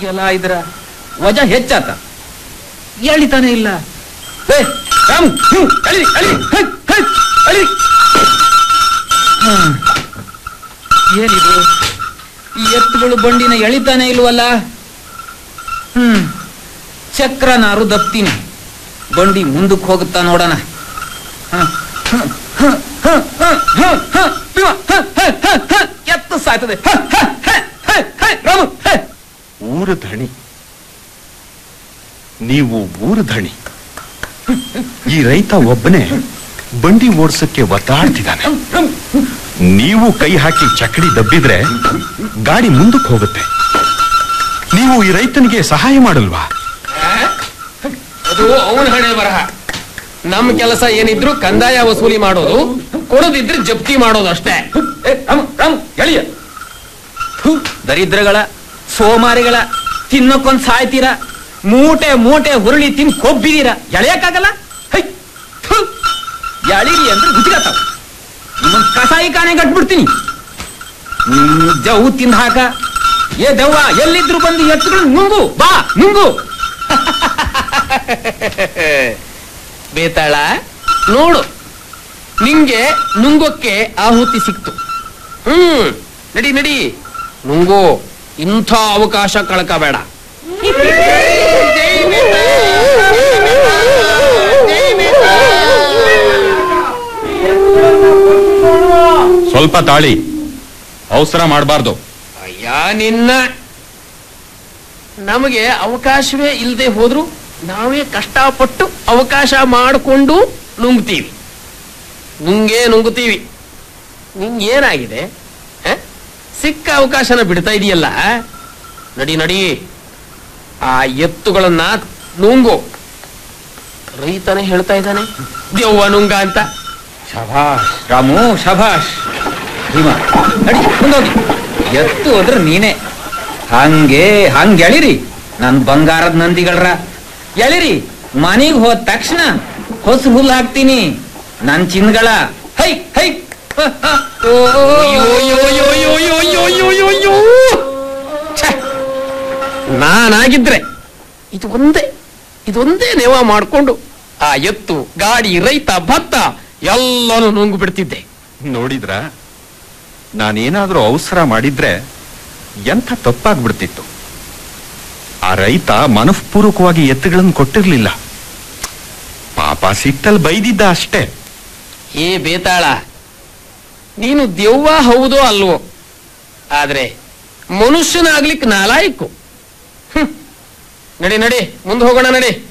ಎಲ್ಲ ಇದ್ರ ವಜ ಹೆಚ್ಚಾತ ಎಳಿತಾನೆ ಇಲ್ಲ ಏ, ರಾಮು, ನೀವು ಎಳೀರಿ, ಎಳೀರಿ, ಹೈ, ಹೈ, ಎಳೀರಿ. ಹ್ಮ್. ಏನಿದು ಈ ಎತ್ತುಗಳು ಬಂಡಿನ ಎಳಿತಾನೆ ಇಲ್ವಲ್ಲ ಹ್ಮ್ ಚಕ್ರ ನಾರು ದಪ್ತೀನಿ ಬಂಡಿ ಮುಂದಕ್ಕೆ ಹೋಗುತ್ತಾ ನೋಡೋಣ ಹ, ಹ, ಹ, ಹ, ಹ, ಹ, ಹ, ಭೀಮ, ಹ, ಹ, ಹ, ಹ, ಎತ್ತು ಸಾಯ್ತದೆ ಹ, ಹ, ಹ, ಹ, ಹ, ರಾಮು, ಹ. ಊರ ಧಣಿ ನೀವು ಊರ ಧಣಿ ಈ ರೈತ ಒಬ್ಬನೇ ಬಂಡಿ ಓಡ್ಸಕ್ಕೆ ಒತ್ತಾಡ್ತಿದ್ದಾನೆ ನೀವು ಕೈ ಹಾಕಿ ಚಕಡಿ ದಬ್ಬಿದ್ರೆ ಗಾಡಿ ಮುಂದಕ್ಕೆ ಹೋಗುತ್ತೆ ನೀವು ಈ ರೈತನಿಗೆ ಸಹಾಯ ಮಾಡಲ್ವಾ ಅದು ಅವನ ಹಣೆ ಬರಹ ನಮ್ ಕೆಲಸ ಏನಿದ್ರು ಕಂದಾಯ ವಸೂಲಿ ಮಾಡೋದು ಕೊಡದಿದ್ರೆ ಜಪ್ತಿ ಮಾಡೋದು ಅಷ್ಟೇ ಏ, ರಾಮು, ರಾಮು, ಎಳಿಯ ಥು, ದರಿದ್ರಗಳ ಸೋಮಾರಿಗಳ ತಿನ್ನಕ್ಕೊಂದ್ ಸಾಯ್ತೀರ ಮೂಟೆ ಮೂಟೆ ಹುರುಳಿ ತಿನ್ ಕೊಬ್ಬಿದೀರ ಎಳೆಯಕ್ಕಾಗಲ್ಲ ಹೈ ಥು, ಎಳೀರಿ ಅಂದ್ರೆ ಗುಜರಾತಾವ ನಿಮ್ಮನ್ ಕಸಾಯಿ ಕಾಣೆ ಕಟ್ಬಿಡ್ತೀನಿ ನಿಮ್ ಜವು ತಿಂದ ಹಾಕ ಏ ದೆವ್ವ ಎಲ್ಲಿದ್ರು ಬಂದು ಎತ್ತುಗಳು ನುಂಗು ಬಾ ನುಂಗು ಬೇತಾಳ ನೋಡು ನಿಂಗೆ ನುಂಗೋಕ್ಕೆ ಆಹುತಿ ಸಿಕ್ತು ಹ್ಮ್ ನಡಿ ನಡಿ ನುಂಗೋ ಇಂಥ ಅವಕಾಶ ಕಳ್ಕಬೇಡ ಸ್ವಲ್ಪ ತಾಳಿ ಅವಸರ ಮಾಡಬಾರ್ದು ಅಯ್ಯ ನಿನ್ನ ನಮಗೆ ಅವಕಾಶವೇ ಇಲ್ಲದೆ ಹೋದ್ರು ನಾವೇ ಕಷ್ಟಪಟ್ಟು ಅವಕಾಶ ಮಾಡಿಕೊಂಡು ನುಂಗ್ತೀವಿ ನುಂಗೇ ನುಂಗುತ್ತೀವಿ ನಿಂಗೇನಾಗಿದೆ ಹ? ಸಿಕ್ಕ ಅವಕಾಶನ ಬಿಡ್ತಾ ಇದೆಯಲ್ಲ ನಡಿ ನಡಿ ಆ ಎತ್ತುಗಳನ್ನ ನುಂಗು ರೈತನೇ ಹೇಳ್ತಾ ಇದ್ದಾನೆ ದೆವ್ವ ನುಂಗ ಅಂತ ಶಭಾಷ್ ರಾಮು ಶಭಾಷ್ ಭೀಮ ನಡಿ ಮುಂದೋಗಿ ಎತ್ತು ಹೋದ್ರೆ ನೀನೆ ಹಂಗೆ ಹಂಗೆ ಎಳಿರಿ ನನ್ ಬಂಗಾರದ ನಂದಿಗಳರ ಎಳಿರಿ ಮನೆಗ್ ಹೋದ ತಕ್ಷಣ ಹೊಸ ಹುಲ್ ಹಾಕ್ತೀನಿ ನನ್ ಚಿನ್ಗಳ ಹೈ ಹೈ ಹ, ಹ, ಓ, ಅಯ್ಯೋ, ಅಯ್ಯೋ, ಅಯ್ಯೋ, ಅಯ್ಯೋ, ಅಯ್ಯೋ, ಅಯ್ಯೋ, ಅಯ್ಯೋ, ಅಯ್ಯೋ, ಅಯ್ಯೋ. ಛೆ, ನಾನಾಗಿದ್ರೆ ಇದು ಒಂದೇ ಇದೊಂದೇ ನೇವ ಮಾಡ್ಕೊಂಡು ಆ ಎತ್ತು ಗಾಡಿ ರೈತ ಭತ್ತ ಎಲ್ಲಾನು ನುಂಗು ಬಿಡ್ತಿದ್ದೆ ನೋಡಿದ್ರ ನಾನೇನಾದ್ರೂ ಅವಸರ ಮಾಡಿದ್ರೆ ಎಂಥ ತಪ್ಪಾಗ್ಬಿಡ್ತಿತ್ತು ಆ ರೈತ ಮನಃಪೂರ್ವಕವಾಗಿ ಎತ್ತುಗಳನ್ನು ಕೊಟ್ಟಿರ್ಲಿಲ್ಲ ಪಾಪ ಸಿಟ್ಟಲ್ಲಿ ಬೈದಿದ್ದ ಅಷ್ಟೇ ಏ ಬೇತಾಳ ನೀನು ದೆವ್ವ ಹೌದೋ ಅಲ್ವೋ ಆದ್ರೆ ಮನುಷ್ಯನಾಗ್ಲಿಕ್ಕೆ ನಾಲಾಯಕು ಹ್ಮ್. ನಡಿ ನಡಿ ಮುಂದೆ ಹೋಗೋಣ ನಡಿ